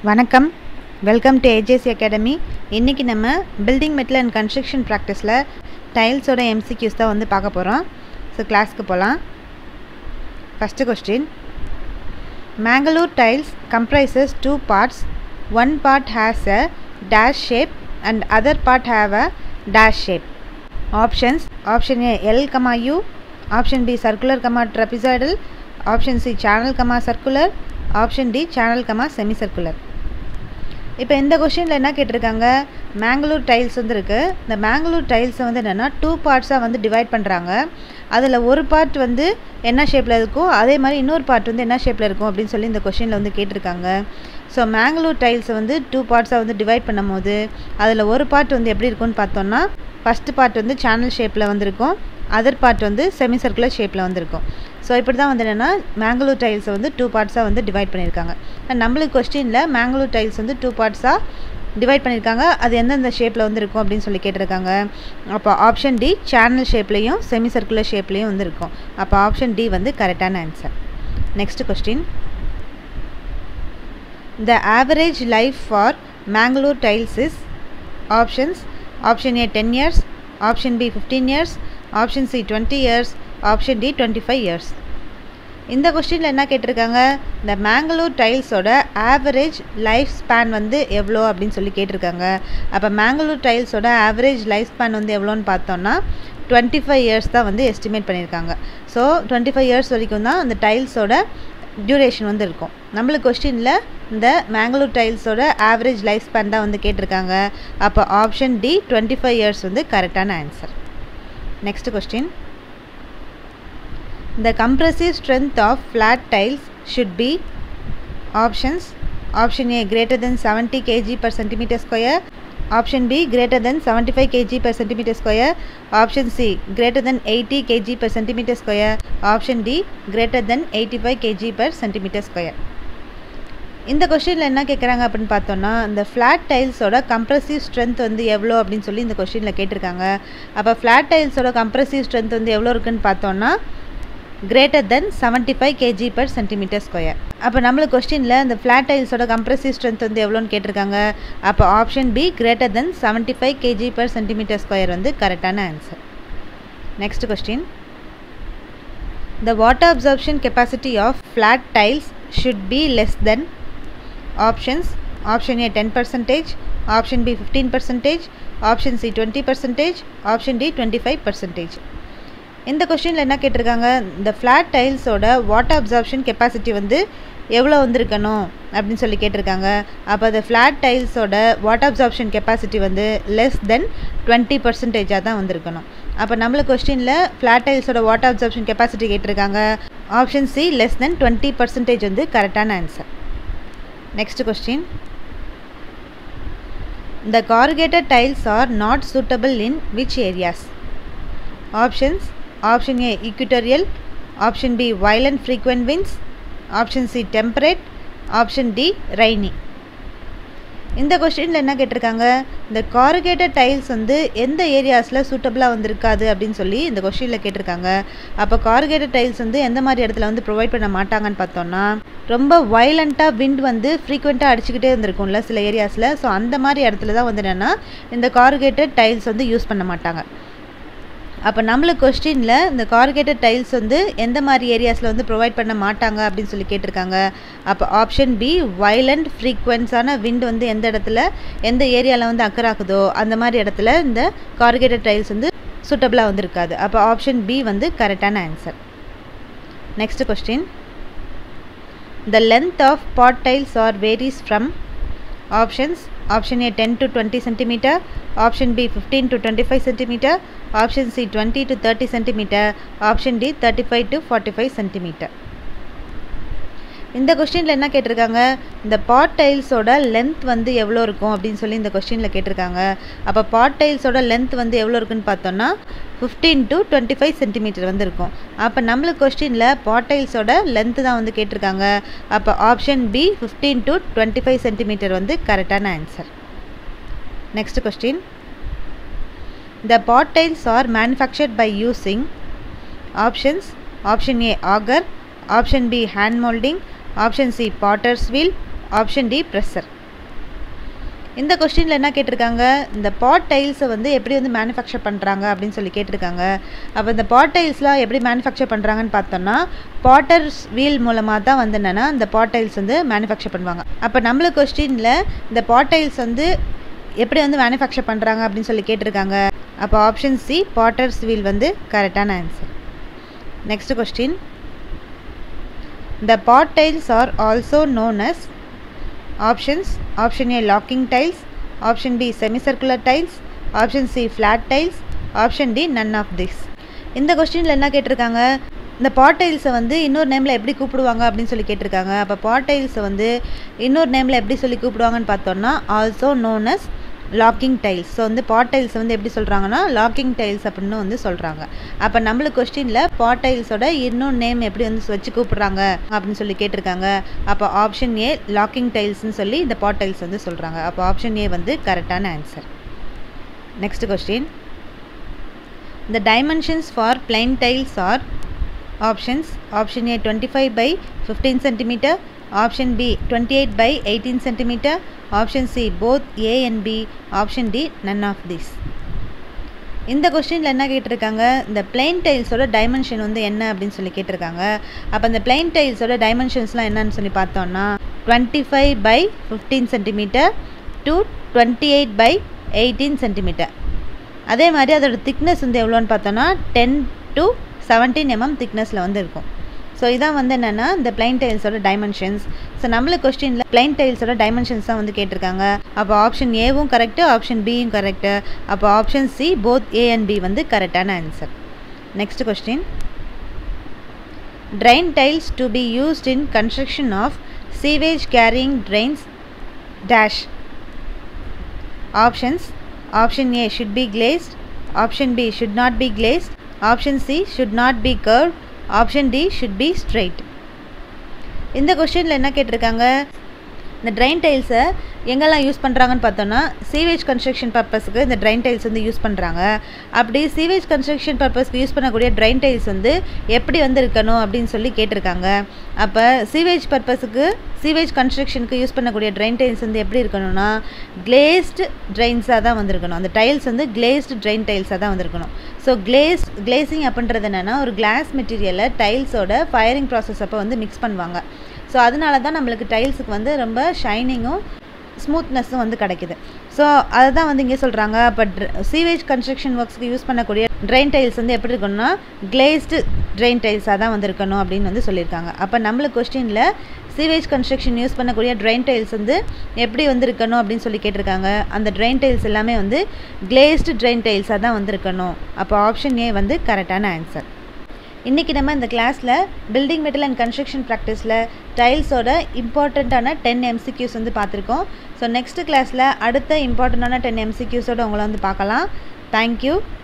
வணக்கம் welcome to AJC academy இன்றைக்கி நம்ம பில்டிங் மெட்டல் அண்ட் கன்ஸ்ட்ரக்ஷன் ப்ராக்டிஸில் டைல்ஸோட எம்சிக்யூஸ் தான் வந்து பார்க்க போகிறோம் ஸோ கிளாஸ்க்கு போகலாம் first question Mangalore tiles comprises two parts one part has a dash shape and other part have a dash shape options option A L comma U option B circular comma trapezoidal option C channel comma circular option D channel comma semi circular இப்போ இந்த கொஷினில் என்ன கேட்டிருக்காங்க Mangalore tiles வந்து இருக்குது இந்த மேங்களூர் டைல்ஸை வந்து என்னென்னா டூ பார்ட்ஸாக வந்து டிவைட் பண்ணுறாங்க அதில் ஒரு பார்ட் வந்து என்ன ஷேப்பில் இருக்கும் அதே மாதிரி இன்னொரு பார்ட் வந்து என்ன ஷேப்பில் இருக்கும் அப்படின்னு சொல்லி இந்த கொஷினில் வந்து கேட்டிருக்காங்க ஸோ மேங்களூர் டைல்ஸை வந்து டூ பார்ட்ஸாக வந்து டிவைட் பண்ணும் போது அதில் ஒரு பார்ட் வந்து எப்படி இருக்கும்னு பார்த்தோன்னா ஃபஸ்ட்டு பார்ட் வந்து சேனல் ஷேப்பில் வந்திருக்கும் அதர் பார்ட் வந்து செமி சர்க்குலர் ஷேப்பில் வந்திருக்கும் ஸோ இப்படி தான் வந்து என்னென்னா மேங்களூர் டைல்ஸை வந்து டூ பார்ட்ஸாக வந்து டிவைட் பண்ணியிருக்காங்க அண்ட் நம்மளுக்கு கொஸ்டினில் மேங்களூர் டைல்ஸ் வந்து டூ பார்ட்ஸாக டிவைட் பண்ணியிருக்காங்க அது எந்தெந்த ஷேப்பில் வந்து இருக்கும் அப்படின்னு சொல்லி கேட்டிருக்காங்க அப்போ ஆப்ஷன் டி சேனல் ஷேப்லேயும் செமி சர்க்குலர் ஷேப்லேயும் வந்து இருக்கும் அப்போ ஆப்ஷன் டி வந்து கரெக்டான answer next question the average life for Mangalore tiles is options option A ten years option B fifteen years option C twenty years option D twenty five years இந்த கொஸ்டினில் என்ன கேட்டிருக்காங்க இந்த மேங்களூர் டைல்ஸோட ஆவரேஜ் லைஃப் ஸ்பேன் வந்து எவ்வளோ அப்படின்னு சொல்லி கேட்டிருக்காங்க அப்போ மேங்களூர் டைல்ஸோட ஆவரேஜ் லைஃப் ஸ்பேன் வந்து எவ்வளோன்னு பார்த்தோன்னா டுவெண்ட்டி ஃபைவ் இயர்ஸ் தான் வந்து எஸ்டிமேட் பண்ணியிருக்காங்க ஸோ டுவெண்ட்டி ஃபைவ் இயர்ஸ் வரைக்கும் தான் அந்த டைல்ஸோட டியூரேஷன் வந்து இருக்கும் நம்மளுக்கு கொஸ்டினில் இந்த மேங்களூர் டைல்ஸோட ஆவரேஜ் லைஃப் ஸ்பேன் தான் வந்து கேட்டிருக்காங்க அப்போ option D twenty five years வந்து கரெக்டான answer next question The compressive strength of flat tiles should be options option A greater than 70 kg per centimeter square option B greater than 75 kg per centimeter square option C greater than 80 kg per centimeter square option D greater than 85 kg per centimeter square இந்த கொஷினில் என்ன கேட்குறாங்க அப்படின்னு பார்த்தோன்னா இந்த flat டைல்ஸோட compressive strength வந்து எவ்வளோ அப்படின்னு சொல்லி இந்த கொஷினில் கேட்டிருக்காங்க அப்போ ஃப்ளாட் டைல்ஸோட கம்ப்ரஸிவ் ஸ்ட்ரென்த் வந்து எவ்வளோ இருக்குன்னு பார்த்தோன்னா greater than seventy five KG per centimetre square அப்போ நம்மளுக்கு கொஸ்டினில் இந்த ஃப்ளாட் டைல்ஸோட கம்ப்ரஸிவ் ஸ்ட்ரென்த் வந்து எவ்வளோன்னு கேட்டிருக்காங்க அப்போ option B greater than seventy five KG per centimetre square வந்து கரெக்டான answer next question the water absorption capacity of flat tiles should be less than options option A ten percentage option B fifteen percentage option C twenty percentage option D twenty five percentage இந்த கொஷினில் என்ன கேட்டிருக்காங்க இந்த flat டைல்ஸோட water absorption capacity வந்து எவ்வளோ வந்திருக்கணும் அப்படின்னு சொல்லி கேட்டிருக்காங்க அப்போ அந்த ஃப்ளாட் டைல்ஸோட வாட்டர் அப்சார்ப்ஷன் கெப்பாசிட்டி வந்து லெஸ் தென் டுவெண்ட்டி பர்சன்டேஜாக தான் வந்திருக்கணும் அப்போ நம்மளுக்கு கொஸ்டினில் ஃப்ளாட் டைல்ஸோட வாட்டர் அப்சார்ப்ஷன் கெப்பாசிட்டி கேட்டிருக்காங்க option C less than twenty percentage வந்து கரெக்டான answer next question The corrugated tiles are not suitable in which areas? Options Option A equatorial, Option B violent frequent winds, Option C temperate, Option D rainy. இந்த கொஸ்டினில் என்ன கேட்டிருக்காங்க இந்த காருகேட்டட் tiles வந்து எந்த ஏரியாஸில் சூட்டபிளாக வந்திருக்காது அப்படின்னு சொல்லி இந்த கொஸ்டினில் கேட்டிருக்காங்க அப்போ காருகேட்டட் டைல்ஸ் வந்து எந்த மாதிரி இடத்துல வந்து ப்ரொவைட் பண்ண மாட்டாங்கன்னு பார்த்தோன்னா ரொம்ப வயலண்ட்டாக விண்ட் வந்து ஃப்ரீக்வெண்ட்டாக அடிச்சுக்கிட்டே இருந்திருக்கும்ல சில ஏரியாஸில் ஸோ அந்த மாதிரி இடத்துல தான் வந்து என்னென்னா இந்த காருகேட்டட் டைல்ஸ் வந்து யூஸ் பண்ண மாட்டாங்க அப்போ நம்மளுக்கு கொஸ்டினில் இந்த கார்கேட்டட் டைல்ஸ் வந்து எந்த மாதிரி ஏரியாஸில் வந்து ப்ரொவைட் பண்ண மாட்டாங்க அப்படின்னு சொல்லி கேட்டிருக்காங்க அப்போ ஆப்ஷன் பி வைலண்ட் ஃப்ரீக்வன்ஸான விண்ட் வந்து எந்த இடத்துல எந்த ஏரியாவில் வந்து அக்கறாக்குதோ அந்த மாதிரி இடத்துல இந்த கார்கேட்டட் டைல்ஸ் வந்து சூட்டபிளாக வந்திருக்காது அப்போ ஆப்ஷன் பி வந்து கரெக்டான answer next question the length of pot tiles are varies from options option A 10 to 20 centimeter, option B 15 to 25 centimeter, option C 20 to 30 centimeter, option D 35 to 45 centimeter. இந்த கொஸ்டினில் என்ன கேட்டிருக்காங்க இந்த பாட் டைல்ஸோட லென்த் வந்து எவ்வளோ இருக்கும் அப்படின்னு சொல்லி இந்த கொஸ்டினில் கேட்டிருக்காங்க அப்போ பாட் டைல்ஸோட லென்த் வந்து எவ்வளோ இருக்குன்னு பார்த்தோன்னா fifteen to twenty five centimetre வந்து இருக்கும் அப்போ நம்மளுக்கு கொஸ்டினில் பாட் டைல்ஸோட லென்த்து தான் வந்து கேட்டிருக்காங்க அப்போ option B fifteen to twenty five centimetre வந்து கரெக்டான answer next question the pot tiles are manufactured by using options option A auger option B hand moulding option C potter's wheel option D pressure இந்த கொஸ்டினில் என்ன கேட்டிருக்காங்க இந்த பாட் டைல்ஸை வந்து எப்படி வந்து மேனுஃபேக்சர் பண்ணுறாங்க அப்படின்னு சொல்லி கேட்டிருக்காங்க அப்போ இந்த பாட் டைல்ஸ்லாம் எப்படி மேனுஃபேக்சர் பண்ணுறாங்கன்னு பார்த்தோம்னா பாட்டர்ஸ் வீல் மூலமாக தான் வந்து என்னென்னா இந்த பாட் டைல்ஸ் வந்து மேனுஃபேக்சர் பண்ணுவாங்க அப்போ நம்மளுக்கு கொஸ்டினில் இந்த பாட் டைல்ஸ் வந்து எப்படி வந்து மேனுஃபேக்சர் பண்ணுறாங்க அப்படின்னு சொல்லி கேட்டிருக்காங்க அப்போ ஆப்ஷன் சி பாட்டர்ஸ் வீல் வந்து கரெக்டான answer next question The pot tiles are also known as options option A locking tiles option B semicircular tiles option C flat tiles option D none of this இந்த கொஸ்டினில் என்ன கேட்டிருக்காங்க இந்த பாட் டைல்ஸை வந்து இன்னொரு நேமில் எப்படி கூப்பிடுவாங்க அப்படின்னு சொல்லி கேட்டிருக்காங்க அப்போ பாட் டைல்ஸை வந்து இன்னொரு நேமில் எப்படி சொல்லி கூப்பிடுவாங்கன்னு பார்த்தோம்னா also known as locking tiles so வந்து பாட் டைல்ஸ் வந்து எப்படி சொல்கிறாங்கன்னா லாக்கிங் டைல்ஸ் அப்படின்னு வந்து சொல்கிறாங்க அப்போ நம்மளுக்கு கொஸ்டினில் பாட் டைல்ஸோட இன்னொரு நேம் எப்படி வந்து வச்சு கூப்பிட்றாங்க அப்படின்னு சொல்லி கேட்டிருக்காங்க அப்போ ஆப்ஷன் ஏ லாக்கிங் டைல்ஸ்னு சொல்லி இந்த பாட் டைல்ஸ் வந்து சொல்கிறாங்க அப்போ ஆப்ஷன் ஏ வந்து கரெக்டான answer next question The dimensions for plain tiles are options option A 25 by 15 cm option B 28 by 18 cm option C both A and B option D none of these இந்த கொஸ்டினில் என்ன கேட்டிருக்காங்க இந்த plain டைல்ஸோட dimension வந்து என்ன அப்படின்னு சொல்லி கேட்டிருக்காங்க அப்போ இந்த பிளைன் டைல்ஸோட டைமென்ஷன்ஸ்லாம் என்னன்னு சொல்லி பார்த்தோம்னா twenty five by fifteen centimetre to twenty eight by eighteen centimetre அதே மாதிரி அதோட திக்னஸ் வந்து எவ்வளோன்னு பார்த்தோன்னா டென் டு செவன்டீன் எம்எம் திக்னஸில் வந்து இருக்கும் ஸோ இதான் வந்து என்னென்னா இந்த பிளைன் டைல்ஸோட டைமென்ஷன்ஸ் ஸோ நம்மளுக்கு கொஸ்டினில் பிளைன் டைல்ஸோட டைமென்ஷன்ஸ் தான் வந்து கேட்டிருக்காங்க அப்போ ஆப்ஷன் ஏவும் கரெக்டு ஆப்ஷன் பியும் கரெக்டு அப்போ option C both A and B வந்து கரெக்டான answer next question drain tiles to be used in construction of sewage carrying drains dash options option a should be glazed option b should not be glazed option c should not be curved option d should be straight இந்த கொஸ்டினில் என்ன கேட்டிருக்காங்க இந்த drain டைல்ஸை எங்கெல்லாம் use பண்ணுறாங்கன்னு பார்த்தோன்னா sewage construction பர்பஸ்க்கு இந்த ட்ரைன் டைல்ஸ் வந்து யூஸ் பண்ணுறாங்க அப்படி சீவேஜ் கன்ஸ்ட்ரக்ஷன் பர்பஸ்க்கு யூஸ் பண்ணக்கூடிய ட்ரைன் டைல்ஸ் வந்து எப்படி வந்து இருக்கணும் அப்படின்னு சொல்லி கேட்டிருக்காங்க அப்போ சீவேஜ் பர்பஸுக்கு சீவேஜ் கன்ஸ்ட்ரக்ஷனுக்கு யூஸ் பண்ணக்கூடிய ட்ரைன் டைல்ஸ் வந்து எப்படி இருக்கணும்னா கிளேஸ்டு ட்ரைன்ஸாக தான் வந்திருக்கணும் அந்த டைல்ஸ் வந்து கிளேஸ்டு ட்ரைன் டைல்ஸாக தான் வந்திருக்கணும் ஸோ கிளேஸ் கிளேசிங் அப்படின்றது என்னென்னா ஒரு கிளாஸ் மெட்டீரியலை டைல்ஸோட ஃபயரிங் ப்ராசஸ் அப்போ வந்து மிக்ஸ் பண்ணுவாங்க ஸோ அதனால தான் நம்மளுக்கு டைல்ஸுக்கு வந்து ரொம்ப ஷைனிங்கும் ஸ்மூத்னஸும் வந்து கிடைக்குது ஸோ அதை தான் வந்து இங்கே சொல்கிறாங்க அப்போ சீவேஜ் கன்ஸ்ட்ரக்ஷன் ஒர்க்ஸ்க்கு யூஸ் பண்ணக்கூடிய ட்ரெயின் டைல்ஸ் வந்து எப்படி இருக்கணும்னா கிளேஸ்டு ட்ரெயின் டைல்ஸாக தான் வந்து இருக்கணும் அப்படின்னு வந்து சொல்லியிருக்காங்க அப்போ நம்மளுக்கு கொஸ்டினில் சீவேஜ் கன்ஸ்ட்ரக்ஷன் யூஸ் பண்ணக்கூடிய ட்ரெயின் டைல்ஸ் வந்து எப்படி வந்து இருக்கணும் அப்படின்னு சொல்லி கேட்டிருக்காங்க அந்த ட்ரெயின் டைல்ஸ் எல்லாமே வந்து கிளேஸ்டு ட்ரெயின் டைல்ஸாக தான் வந்து இருக்கணும் அப்போ ஆப்ஷன் ஏ வந்து கரெக்டான ஆன்சர் இன்றைக்கி நம்ம இந்த கிளாஸில் பில்டிங் மெட்டல் அண்ட் கன்ஸ்ட்ரக்ஷன் ப்ராக்டிஸில் டைல்ஸோட இம்பார்ட்டண்ட்டான டென் எம்சிக்யூஸ் வந்து பார்த்துருக்கோம் ஸோ நெக்ஸ்ட் கிளாஸில் அடுத்த இம்பார்ட்டண்ட்டான டென் எம்சிக்யூஸோடு உங்களை வந்து பார்க்கலாம் தேங்க்யூ